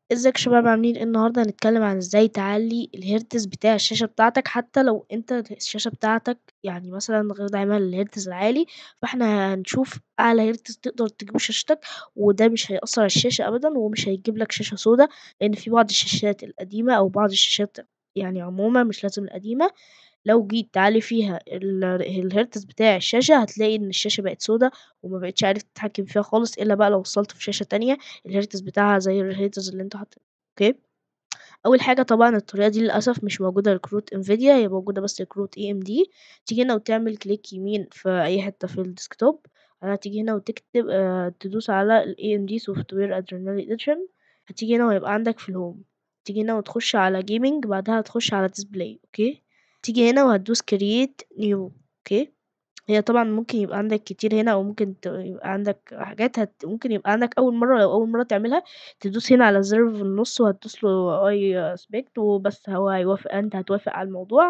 ازيك يا شباب عاملين ايه النهارده هنتكلم عن ازاي تعلي الهرتز بتاع الشاشة بتاعتك حتى لو انت الشاشة بتاعتك يعني مثلا غير داعمة للهرتز العالي فاحنا هنشوف اعلى هرتز تقدر تجيبه شاشتك وده مش هيأثر على الشاشة ابدا ومش هيجيب لك شاشة سودا لان في بعض الشاشات القديمة او بعض الشاشات يعني عموما مش لازم القديمة لو جيت تعلي فيها ال- الهرتز بتاع الشاشة هتلاقي ان الشاشة بقت سودا وما بقتش عارف تتحكم فيها خالص الا بقى لو وصلت في شاشة تانية الهرتز بتاعها زي الهرتز اللي انت حاطه اوكي اول حاجه طبعا الطريقه دي للاسف مش موجوده لكروت انفيديا هي موجوده بس لكروت اي ام دي تيجي هنا وتعمل كليك يمين في اي حته في الديسكتوب هتيجي هنا وتكتب آه تدوس على الاي ام دي سوفت وير ادرينال اديشن هتيجي هنا ويبقى عندك في الهوم تيجي هنا وتخش على جيمنج بعدها تخش على ديسبلاي اوكي تيجي هنا وهتدوس كرييت نيو اوكي هي طبعا ممكن يبقى عندك كتير هنا او ممكن ت- يبقى عندك حاجات هت... ممكن يبقى عندك اول مره لو اول مره تعملها تدوس هنا على الزر في النص وهتدوس له اي سبيكت وبس هو هيوافق انت هتوافق على الموضوع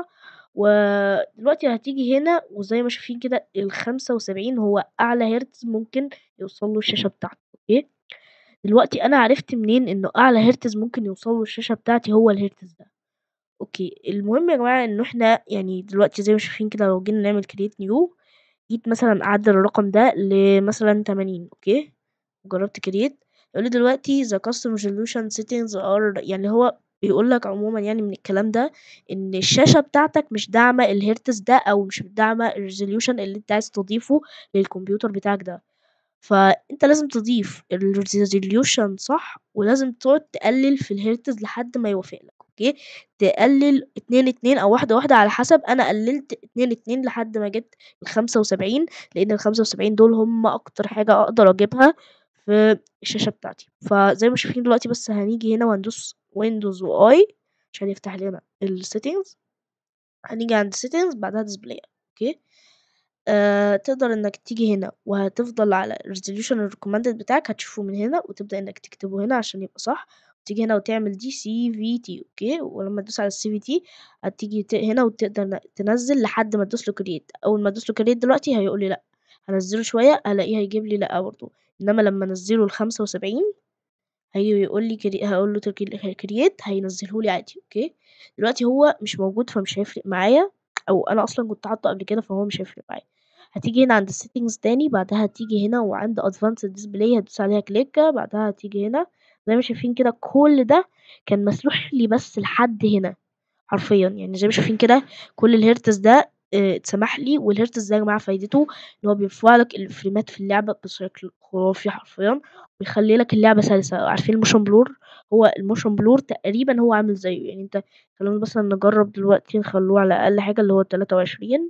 ودلوقتي هتيجي هنا وزي ما شايفين كده الخمسة وسبعين هو اعلى هرتز ممكن يوصل له الشاشه بتاعتك اوكي دلوقتي انا عرفت منين انه اعلى هرتز ممكن يوصل له الشاشه بتاعتي هو الهرتز ده اوكي المهم يا جماعه انه احنا يعني دلوقتي زي ما شايفين كده لو جينا نعمل كريت نيو جيت مثلا اعدل الرقم ده لمثلا 80 اوكي جربت كريت يقول لي دلوقتي the custom resolution settings are يعني هو بيقول لك عموما يعني من الكلام ده ان الشاشه بتاعتك مش داعمه الهرتز ده او مش داعمه الريزوليوشن اللي انت عايز تضيفه للكمبيوتر بتاعك ده فانت لازم تضيف الريزوليوشن صح ولازم تقعد تقلل في الهرتز لحد ما يوافق لك اوكي تقلل اتنين اتنين او واحدة واحدة على حسب انا قللت اتنين اتنين لحد ما جبت الخمسة وسبعين لان الخمسة وسبعين دول هم اكتر حاجة اقدر اجيبها في الشاشة بتاعتي فزي ما شايفين دلوقتي بس هنيجي هنا وهندوس ويندوز واي عشان يفتح لنا السيتنجز هنيجي عند settings بعدها display اوكي آه تقدر انك تيجي هنا وهتفضل على resolution recommended بتاعك هتشوفه من هنا وتبدأ انك تكتبه هنا عشان يبقى صح تيجي هنا وتعمل دي سي في تي اوكي ولما تدوس على السي في تي هتيجي ت- هنا وتقدر ن- تنزل لحد ما تدوس له كرييت اول ما تدوس له كرييت دلوقتي هيقول لي لا هنزله شويه هلاقيه هيجيب لي لا برضه انما لما انزله ل 75 هيجي يقول لي كري... هقول له كرييت هينزله لي عادي اوكي دلوقتي هو مش موجود فمش هيفرق معايا او انا اصلا كنت حاطه قبل كده فهو مش هيفرق معايا هتيجي هنا عند السيتنجز تاني بعدها هتيجي هنا وعند advanced display هتدوس عليها كليك بعدها هتيجي هنا زي ما شايفين كده كل ده كان مسموح لي بس لحد هنا حرفيا يعني زي ما شايفين كده كل الهرتز ده آه، اتسمح لي والهرتز ده يا جماعه فايدته ان هو بيرفع لك الفريمات في اللعبه بشكل خرافي حرفيا ويخلي لك اللعبه سلسه عارفين الموشن بلور هو الموشن بلور تقريبا هو عامل زيه يعني انت خلونا مثلا نجرب دلوقتي نخلوه على اقل حاجه اللي هو 23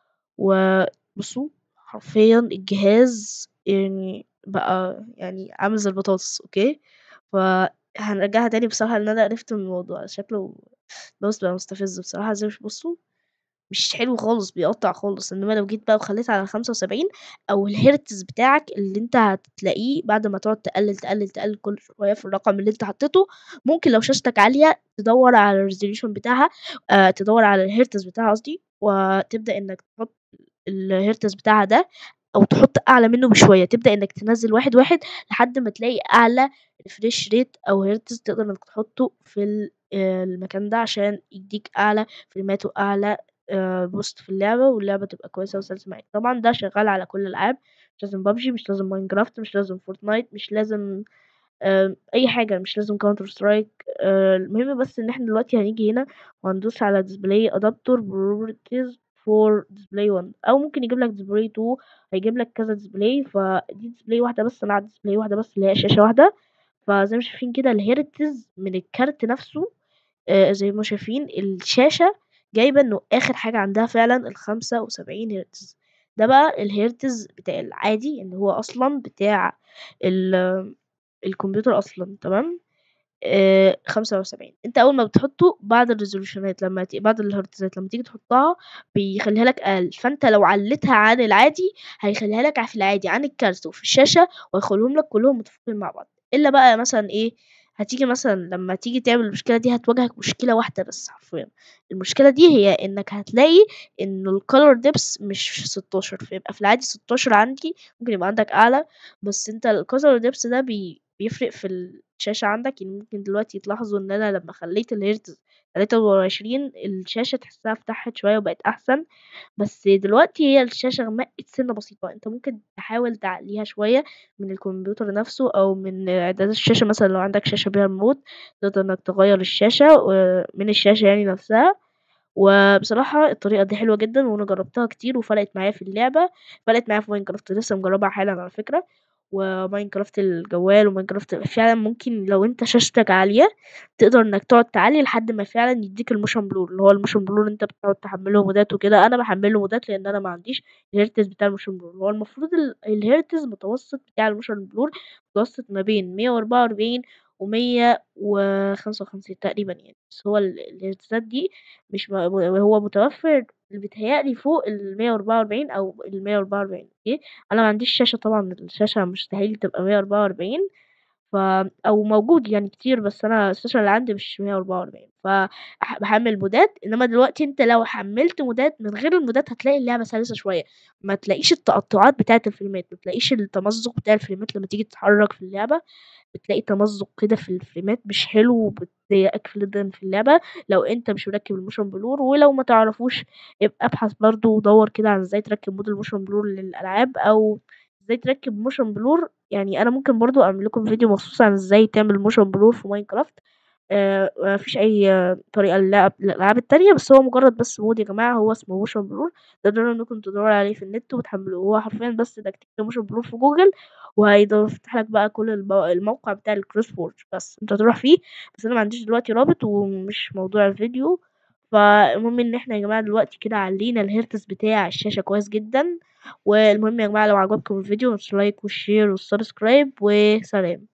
وبصوا حرفيا الجهاز يعني بقى يعني عامل زي البطاطس اوكي فهنرجعها تاني بصراحة لان انا عرفت من الموضوع شكله بص بقى مستفز بصراحة زي مش بصوا مش حلو خالص بيقطع خالص انما لو جيت بقى وخليت على خمسة وسبعين او الهرتز بتاعك اللي انت هتلاقيه بعد ما تقعد تقلل تقلل تقلل كل شوية في الرقم اللي انت حطيته ممكن لو شاشتك عالية تدور على الريزوليوشن بتاعها آه تدور على الهرتز بتاعها قصدي وتبدأ انك تحط الهرتز بتاعها ده او تحط اعلى منه بشويه تبدا انك تنزل واحد واحد لحد ما تلاقي اعلى ريفريش ريت او هرتز تقدر انك تحطه في ال- آه، المكان ده عشان يديك اعلى فريمات واعلى آه، بوست في اللعبه واللعبه تبقى كويسه وسلسه معاك طبعا ده شغال على كل الالعاب مش لازم بابجي مش لازم ماينكرافت مش لازم فورتنايت مش لازم آه، اي حاجه مش لازم كاونتر سترايك المهم بس ان احنا دلوقتي هنيجي هنا وهندوس على ديسبلاي ادابتور بروبرتيز فور ديسبلاي 1 او ممكن يجيب لك ديسبلاي 2 هيجيب لك كذا ديسبلاي فدي ديسبلاي واحده بس انا عندي ديسبلاي واحده بس اللي هي شاشه واحده فزي ما شايفين كده الهيرتز من الكارت نفسه آه، زي ما شايفين الشاشه جايبه انه اخر حاجه عندها فعلا الخمسة وسبعين هرتز ده بقى الهيرتز بتاع العادي اللي هو اصلا بتاع ال- الكمبيوتر اصلا تمام آه، خمسة وسبعين انت اول ما بتحطه بعد الريزولوشنات لما ت... بعد الهرتزات لما تيجي تحطها بيخليها لك اقل فانت لو علتها عن العادي هيخليها لك في العادي عن الكارت وفي الشاشة ويخليهم لك كلهم متفقين مع بعض الا بقى مثلا ايه هتيجي مثلا لما تيجي تعمل المشكلة دي هتواجهك مشكلة واحدة بس حرفيا المشكلة دي هي انك هتلاقي ان الكولر ديبس مش 16 فيبقى في العادي 16 عندي ممكن يبقى عندك اعلى بس انت الكولر ديبس ده بي... بيفرق في الشاشة عندك، يعني ممكن دلوقتي تلاحظوا إن أنا لمّا خلّيت الهرتز 23 الشاشة تحسّها فتحت شوية وبقت أحسن، بس دلوقتي هي الشاشة غمقِّت سِنّة بسيطة، أنت ممكن تحاول تعلّيها شوية من الكمبيوتر نفسه أو من إعدادات الشاشة مثلًا لو عندك شاشة بيها remote تقدر إنك تغيّر الشاشة و من الشاشة يعني نفسها، وبصراحة الطريقة دي حلوة جدًا وأنا جرّبتها كتير وفرقت معايا في اللعبة، فرقت معايا في Minecraft لسه مجرّبها حالًا على فكرة، وMinecraft الجوال وMinecraft فعلًا ممكن لو أنت شاشتك عالية تقدر إنك تقعد تعلّي لحد ما فعلًا يدّيك الmotion blur اللي هو الmotion blur أنت بتقعد تحمّل له مودات وكده، أنا باحمّل له مودات لإن أنا ما عنديش الهرتز بتاع الmotion blur هو المفروض ال الهرتز متوسط بتاع الmotion blur متوسط ما بين 144 و155 تقريبًا يعني، بس هو ال الهرتزات دي مش م هو متوفّر بيتهيأ لي فوق ال144 أو ال144 أوكي، أنا ما عنديش شاشة طبعًا الشاشة مستحيل تبقى 144 ف أو موجود يعني كتير بس أنا الشاشة اللي عندي مش 144 ف أح باحمّل مودات، إنّما دلوقتي أنت لو حمّلت مودات من غير المودات هتلاقي اللعبة سلسة شوية، ما تلاقيش التقطُّعات بتاعة الفريمات، ما تلاقيش التمزُّق بتاع الفريمات لمّا تيجي تتحرّك في اللعبة، بتلاقي تمزُّق كده في الفريمات مش حلو وبتضايقك جدًا في اللعبة لو أنت مش مركّب الmotion blur ولو ما تعرفوش ابقى ابحث برضه ودوّر كده عن إزاي تركّب مود الmotion blur للألعاب أو إزاي تركّب motion blur يعني أنا ممكن برضه أعمل لكم فيديو مخصوص عن إزاي تعمل motion blur في Minecraft آآ ما فيش أي طريقة للعب للألعاب التانية، بس هو مجرّد بس مود يا جماعة هو اسمه motion blur تقدروا إنكم تدوّروا عليه في النت وتحمّلوه، هو حرفيًا بس إنك تكتب motion blur في جوجل وهيض يفتح لك بقى كل المو الموقع بتاع الCrossword بس، أنت تروح فيه بس أنا ما عنديش دلوقتي رابط ومش موضوع الفيديو، فالمهم إن إحنا يا جماعة دلوقتي كده علّينا الهرتز بتاع الشاشة كويس جدًا، والمهم يا جماعة لو عجبكم الفيديو ما تنسوش اللايك والشير والسبسكرايب وسلام.